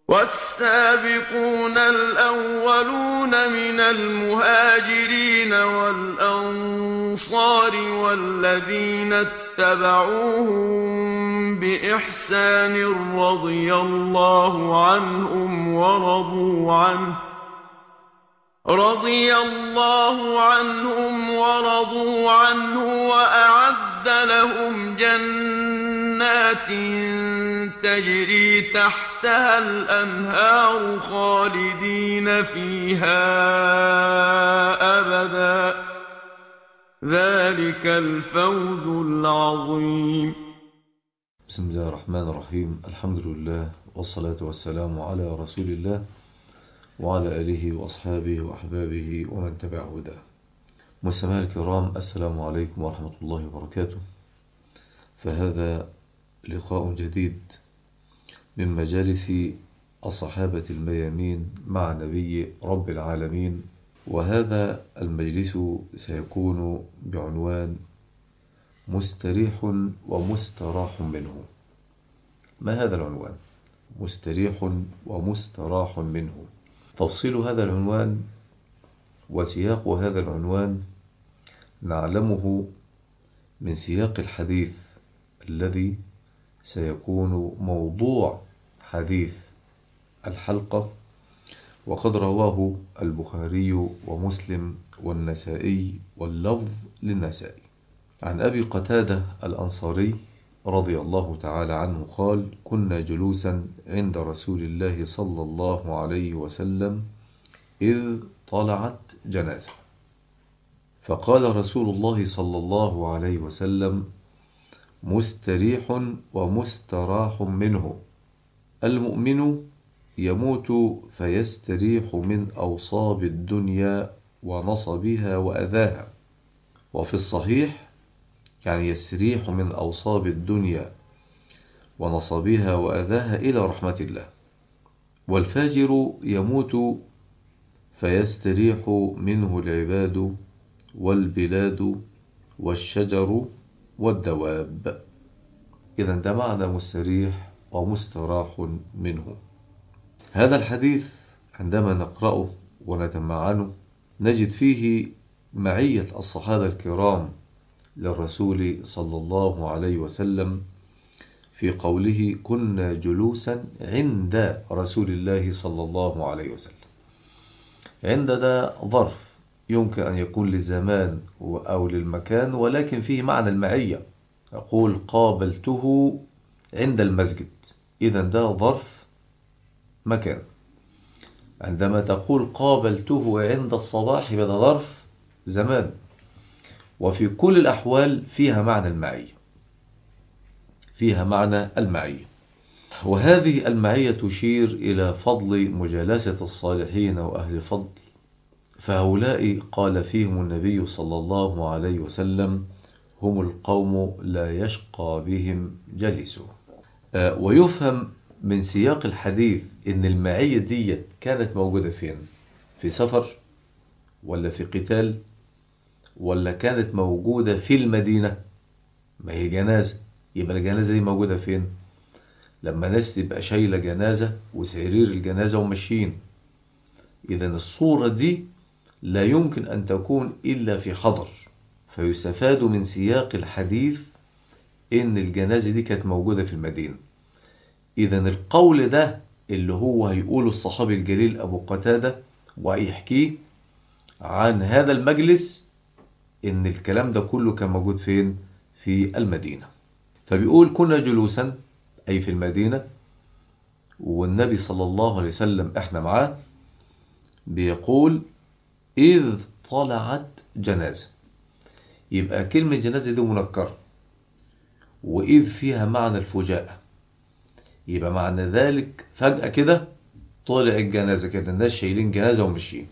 والسابقون الأولون من المهاجرين والأنصار والذين اتبعوهم بإحسان رضي الله عنهم ورضوا عنه رضي الله عنهم ورضوا عنه وأعد لهم جنات تجري تحتها الأنهار خالدين فيها أبدا ذلك الفوز العظيم بسم الله الرحمن الرحيم الحمد لله والصلاة والسلام على رسول الله وعلى آله وأصحابه وأحبابه ومن تبع هداه مستمعي الكرام السلام عليكم ورحمة الله وبركاته فهذا لقاء جديد من مجالس الصحابة الميامين مع نبي رب العالمين وهذا المجلس سيكون بعنوان مستريح ومستراح منه ما هذا العنوان؟ مستريح ومستراح منه تفصيل هذا العنوان وسياق هذا العنوان نعلمه من سياق الحديث الذي سيكون موضوع حديث الحلقة وقد رواه البخاري ومسلم والنسائي واللفظ للنسائي عن أبي قتادة الأنصاري رضي الله تعالى عنه قال كنا جلوسا عند رسول الله صلى الله عليه وسلم إذ طلعت جنازة فقال رسول الله صلى الله عليه وسلم مستريح ومستراح منه المؤمن يموت فيستريح من أوصاب الدنيا ونصبها وأذاها وفي الصحيح يعني يستريح من أوصاب الدنيا ونصبها وأذاها إلى رحمة الله والفاجر يموت فيستريح منه العباد والبلاد والشجر والدواب إذا ده معنى مستريح ومستراح منه هذا الحديث عندما نقرأه ونتمعنه نجد فيه معية الصحابة الكرام للرسول صلى الله عليه وسلم في قوله كنا جلوسا عند رسول الله صلى الله عليه وسلم عند ده ظرف يمكن أن يكون للزمان أو للمكان ولكن فيه معنى المعية أقول قابلته عند المسجد إذا ده ظرف مكان عندما تقول قابلته عند الصباح يبقى ده ظرف زمان وفي كل الأحوال فيها معنى المعية فيها معنى المعية وهذه المعية تشير إلى فضل مجالسة الصالحين وأهل الفضل فهؤلاء قال فيهم النبي صلى الله عليه وسلم هم القوم لا يشقى بهم جلسوا ويفهم من سياق الحديث ان المعية دي كانت موجودة فين في سفر ولا في قتال ولا كانت موجودة في المدينة ما هي جنازة يبقى الجنازة دي موجودة فين لما ناس تبقى شايلة جنازة وسرير الجنازة وماشيين إذا الصورة دي لا يمكن أن تكون إلا في حضر فيستفاد من سياق الحديث إن الجنازة دي كانت موجودة في المدينة إذا القول ده اللي هو هيقوله الصحابي الجليل أبو قتادة وهيحكيه عن هذا المجلس إن الكلام ده كله كان موجود فين في المدينة فبيقول كنا جلوسا أي في المدينة والنبي صلى الله عليه وسلم احنا معاه بيقول إذ طلعت جنازة يبقى كلمة جنازة دي منكرة وإذ فيها معنى الفجاءة يبقى معنى ذلك فجأة كده طلع الجنازة كده الناس شايلين جنازة ومشيين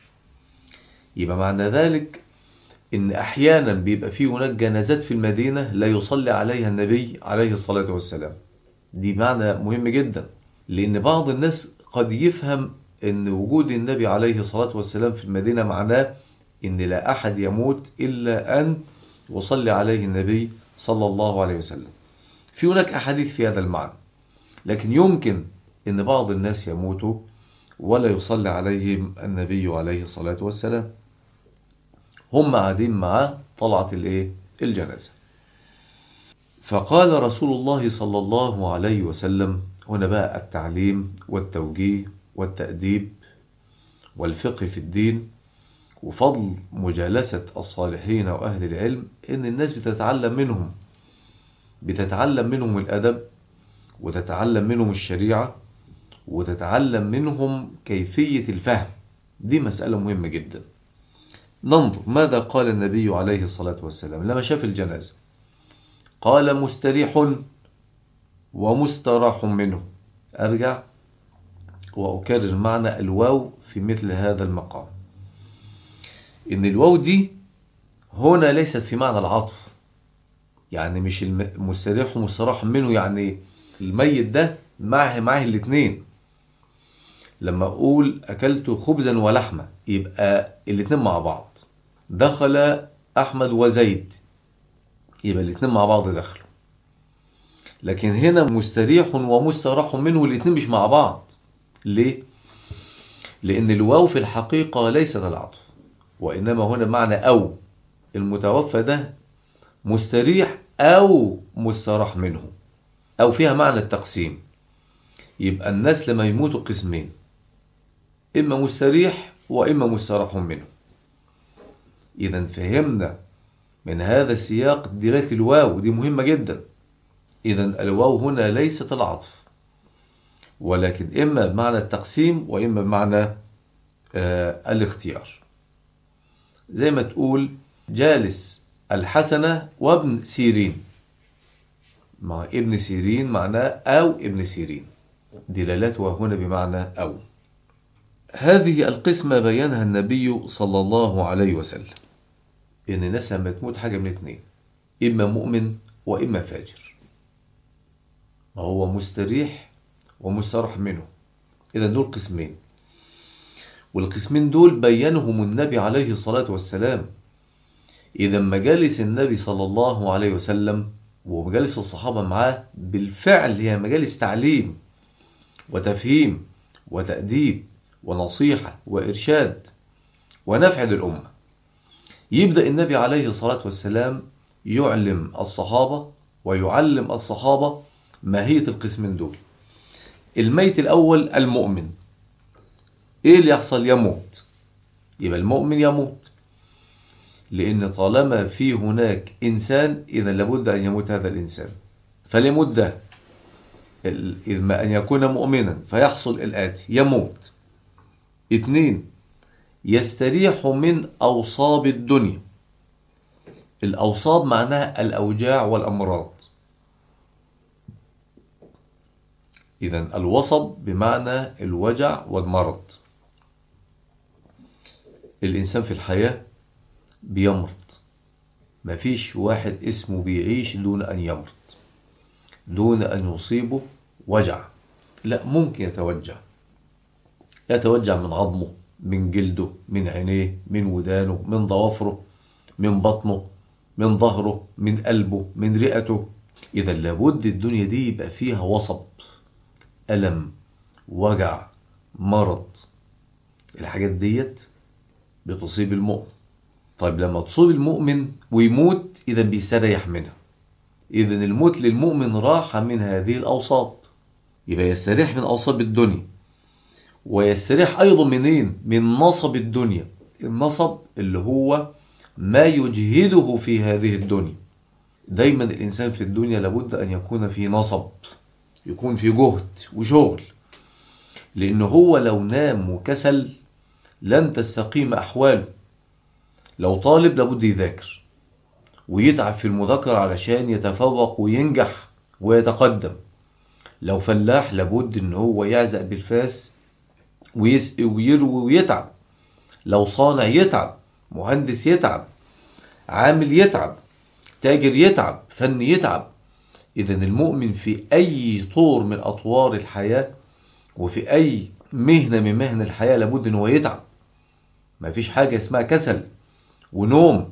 يبقى معنى ذلك ان احيانا بيبقى في هناك جنازات في المدينة لا يصلي عليها النبي عليه الصلاة والسلام دي معنى مهم جدا لان بعض الناس قد يفهم ان وجود النبي عليه الصلاة والسلام في المدينة معناه ان لا احد يموت الا ان يصلي عليه النبي صلى الله عليه وسلم في هناك احاديث في هذا المعنى لكن يمكن إن بعض الناس يموتوا ولا يصلي عليهم النبي عليه الصلاة والسلام هم قاعدين معاه طلعت الايه الجنازة فقال رسول الله صلى الله عليه وسلم هنا بقى التعليم والتوجيه والتأديب والفقه في الدين وفضل مجالسة الصالحين وأهل العلم إن الناس بتتعلم منهم بتتعلم منهم الأدب وتتعلم منهم الشريعة وتتعلم منهم كيفية الفهم دي مسألة مهمة جدا ننظر ماذا قال النبي عليه الصلاة والسلام لما شاف الجنازة قال مستريح ومستراح منه أرجع وأكرر معنى الواو في مثل هذا المقام إن الواو دي هنا ليست في معنى العطف يعني مش المستريح ومستراح منه يعني الميت ده معه معه الاثنين لما أقول أكلت خبزا ولحمة يبقى الاثنين مع بعض دخل أحمد وزيد يبقى الاثنين مع بعض دخلوا لكن هنا مستريح ومستراح منه الاثنين مش مع بعض ليه؟ لأن الواو في الحقيقة ليست العطف وإنما هنا معنى أو المتوفى ده مستريح أو مستراح منه أو فيها معنى التقسيم يبقى الناس لما يموتوا قسمين إما مستريح وإما مستراح منه إذا فهمنا من هذا السياق دلالة الواو دي مهمة جدا إذا الواو هنا ليست العطف ولكن إما بمعنى التقسيم وإما بمعنى آه الاختيار زي ما تقول جالس الحسنة وابن سيرين مع ابن سيرين معناه أو ابن سيرين دلالتها هنا بمعنى أو هذه القسمة بينها النبي صلى الله عليه وسلم إن الناس لما تموت حاجة من اتنين إما مؤمن وإما فاجر ما هو مستريح ومسترح منه إذا دول قسمين والقسمين دول بينهم النبي عليه الصلاة والسلام إذا مجالس النبي صلى الله عليه وسلم ومجالس الصحابة معاه بالفعل هي مجالس تعليم وتفهيم وتأديب ونصيحة وإرشاد ونفع للأمة يبدأ النبي عليه الصلاة والسلام يعلم الصحابة ويعلم الصحابة ماهية القسمين دول الميت الأول المؤمن إيه اللي يحصل يموت يبقى المؤمن يموت لأن طالما في هناك إنسان إذا لابد أن يموت هذا الإنسان فليموت ده إما أن يكون مؤمنا فيحصل الآتي يموت اثنين يستريح من أوصاب الدنيا الأوصاب معناها الأوجاع والأمراض إذا الوصب بمعنى الوجع والمرض الإنسان في الحياة بيمرض مفيش واحد اسمه بيعيش دون أن يمرض دون أن يصيبه وجع لا ممكن يتوجع يتوجع من عظمه من جلده من عينيه من ودانه من ضوافره من بطنه من ظهره من قلبه من رئته إذا لابد الدنيا دي يبقى فيها وصب ألم وجع مرض الحاجات ديت بتصيب المؤمن طيب لما تصيب المؤمن ويموت إذا بيستريح منها إذا الموت للمؤمن راحة من هذه الأوصاب يبقى يستريح من أوصاب الدنيا ويستريح أيضا منين من نصب الدنيا النصب اللي هو ما يجهده في هذه الدنيا دايما الإنسان في الدنيا لابد أن يكون في نصب يكون في جهد وشغل لأنه هو لو نام وكسل لن تستقيم أحواله لو طالب لابد يذاكر ويتعب في المذاكرة علشان يتفوق وينجح ويتقدم لو فلاح لابد ان هو يعزق بالفاس ويسقي ويروي ويتعب لو صانع يتعب مهندس يتعب عامل يتعب تاجر يتعب فن يتعب إذا المؤمن في أي طور من أطوار الحياة وفي أي مهنة من مهن الحياة لابد أنه يتعب ما فيش حاجة اسمها كسل ونوم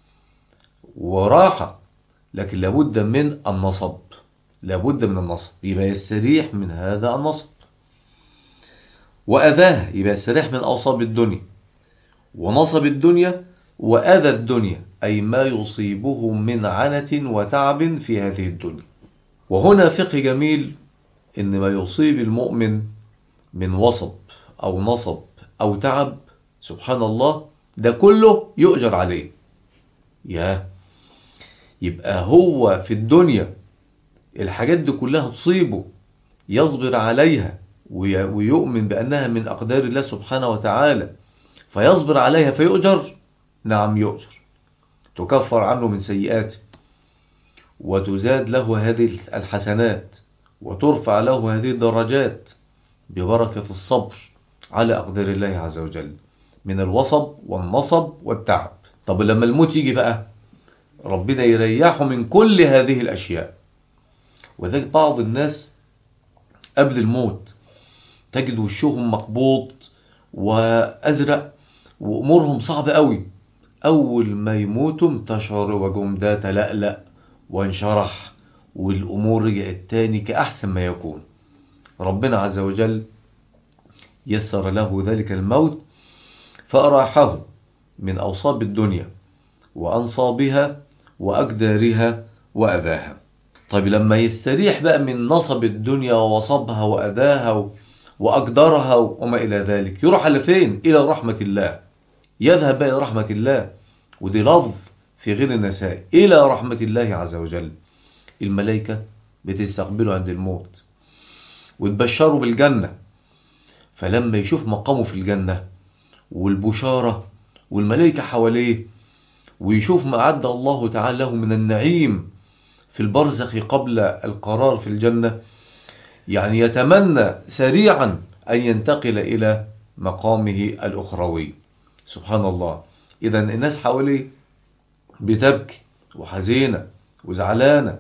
وراحة لكن لابد من النصب لابد من النصب يبقى يستريح من هذا النصب وأذاها يبقى يستريح من أوصاب الدنيا ونصب الدنيا وأذى الدنيا أي ما يصيبه من عنة وتعب في هذه الدنيا وهنا فقه جميل إن ما يصيب المؤمن من وصب أو نصب أو تعب سبحان الله ده كله يؤجر عليه يا يبقى هو في الدنيا الحاجات دي كلها تصيبه يصبر عليها ويؤمن بأنها من أقدار الله سبحانه وتعالى فيصبر عليها فيؤجر نعم يؤجر تكفر عنه من سيئاته وتزاد له هذه الحسنات وترفع له هذه الدرجات ببركة الصبر على أقدار الله عز وجل من الوصب والنصب والتعب طب لما الموت يجي بقى ربنا يريحه من كل هذه الأشياء وذلك بعض الناس قبل الموت تجد وشهم مقبوض وأزرق وأمورهم صعبة قوي أول ما يموتوا انتشر وجم ده تلألأ وانشرح والأمور رجعت تاني كأحسن ما يكون ربنا عز وجل يسر له ذلك الموت فأراحه من أوصاب الدنيا وأنصابها وأقدارها وأذاها طيب لما يستريح بقى من نصب الدنيا ووصبها وأذاها وأقدارها وما إلى ذلك يروح على فين إلى رحمة الله يذهب بقى إلى رحمة الله ودي لفظ في غير النساء إلى رحمة الله عز وجل الملائكة بتستقبله عند الموت وتبشره بالجنة فلما يشوف مقامه في الجنة والبشارة والملائكة حواليه ويشوف ما أعد الله تعالى له من النعيم في البرزخ قبل القرار في الجنة يعني يتمنى سريعا أن ينتقل إلى مقامه الأخروي سبحان الله إذا الناس حواليه بتبكي وحزينة وزعلانة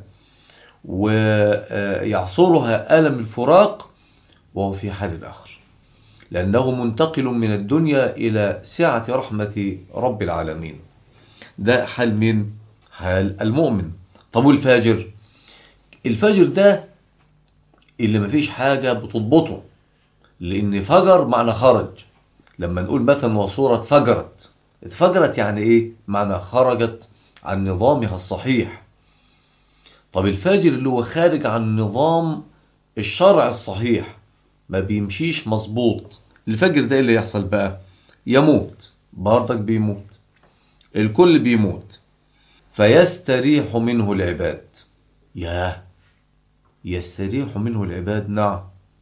ويعصرها ألم الفراق وهو في حال الآخر لأنه منتقل من الدنيا إلى سعة رحمة رب العالمين ده حال من حال المؤمن طب والفاجر الفاجر ده اللي مفيش حاجة بتضبطه لأن فجر معنى خرج لما نقول مثلا وصورة فجرت اتفجرت يعني ايه معنى خرجت عن نظامها الصحيح طب الفاجر اللي هو خارج عن نظام الشرع الصحيح ما بيمشيش مظبوط الفجر ده اللي يحصل بقى يموت برضك بيموت الكل بيموت فيستريح منه العباد ياه يستريح منه العباد نعم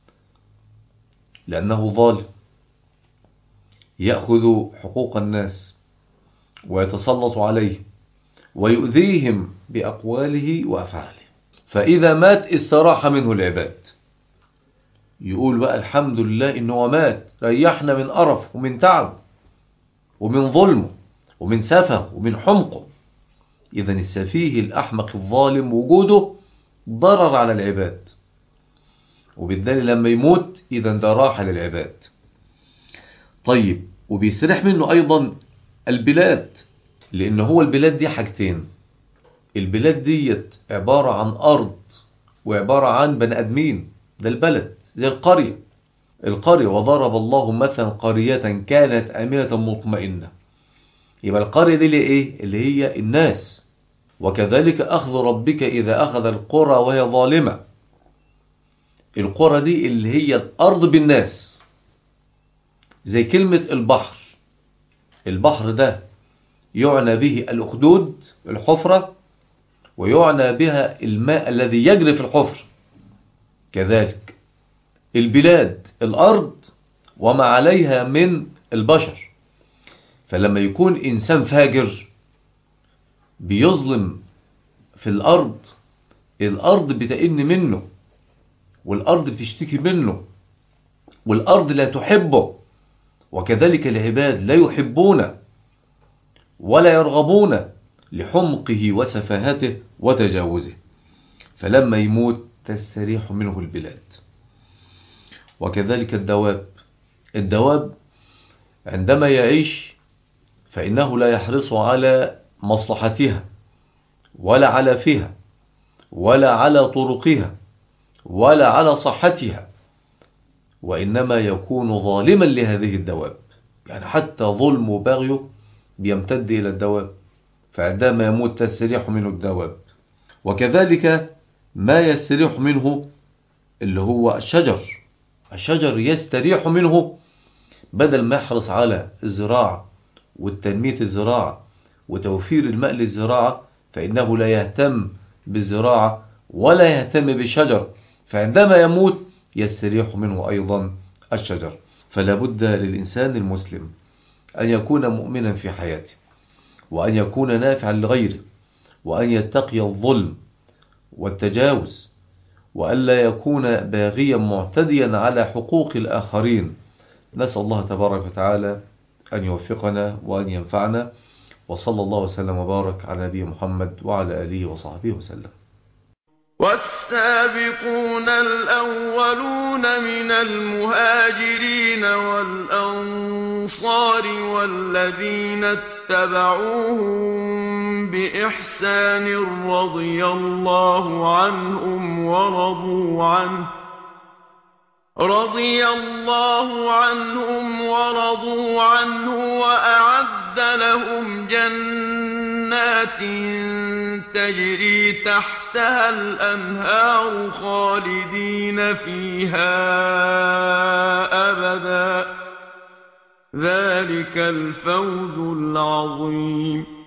لأنه ظالم يأخذ حقوق الناس ويتسلط عليه ويؤذيهم بأقواله وأفعاله فإذا مات استراح منه العباد يقول بقى الحمد لله إنه مات ريحنا من قرف ومن تعب ومن ظلمه ومن سفه ومن حمقه إذا السفيه الأحمق الظالم وجوده ضرر على العباد وبالتالي لما يموت إذا ده راحة للعباد طيب وبيستريح منه أيضا البلاد لأن هو البلاد دي حاجتين البلاد ديت عبارة عن أرض وعبارة عن بني أدمين ده البلد زي القرية القرية وضرب الله مثلا قرية كانت آمنة مطمئنة يبقى القرية دي اللي ايه اللي هي الناس وكذلك أخذ ربك إذا أخذ القرى وهي ظالمة القرى دي اللي هي الأرض بالناس زي كلمة البحر البحر ده يعنى به الأخدود الحفرة ويعنى بها الماء الذي يجري في الحفر كذلك البلاد الأرض وما عليها من البشر فلما يكون إنسان فاجر بيظلم في الأرض الأرض بتئن منه والأرض بتشتكي منه والأرض لا تحبه وكذلك العباد لا يحبون ولا يرغبون لحمقه وسفاهته وتجاوزه فلما يموت تستريح منه البلاد وكذلك الدواب الدواب عندما يعيش فإنه لا يحرص على مصلحتها ولا على فيها ولا على طرقها ولا على صحتها وإنما يكون ظالما لهذه الدواب يعني حتى ظلم وبغيه بيمتد إلى الدواب فعندما يموت تستريح منه الدواب وكذلك ما يستريح منه اللي هو الشجر الشجر يستريح منه بدل ما يحرص على الزراعة والتنمية الزراعة وتوفير الماء للزراعة فإنه لا يهتم بالزراعة ولا يهتم بالشجر فعندما يموت يستريح منه أيضا الشجر فلا بد للإنسان المسلم أن يكون مؤمنا في حياته وأن يكون نافعا لغيره وأن يتقي الظلم والتجاوز وألا يكون باغيا معتديا على حقوق الآخرين نسأل الله تبارك وتعالى أن يوفقنا وأن ينفعنا وصلى الله وسلم وبارك على نبي محمد وعلى آله وصحبه وسلم والسابقون الأولون من المهاجرين والأنصار والذين اتبعوهم بإحسان رضي الله عنهم ورضوا عنه رضي الله عنهم ورضوا عنه وأعد لهم جنات تجري تحتها الأنهار خالدين فيها أبدا ذلك الفوز العظيم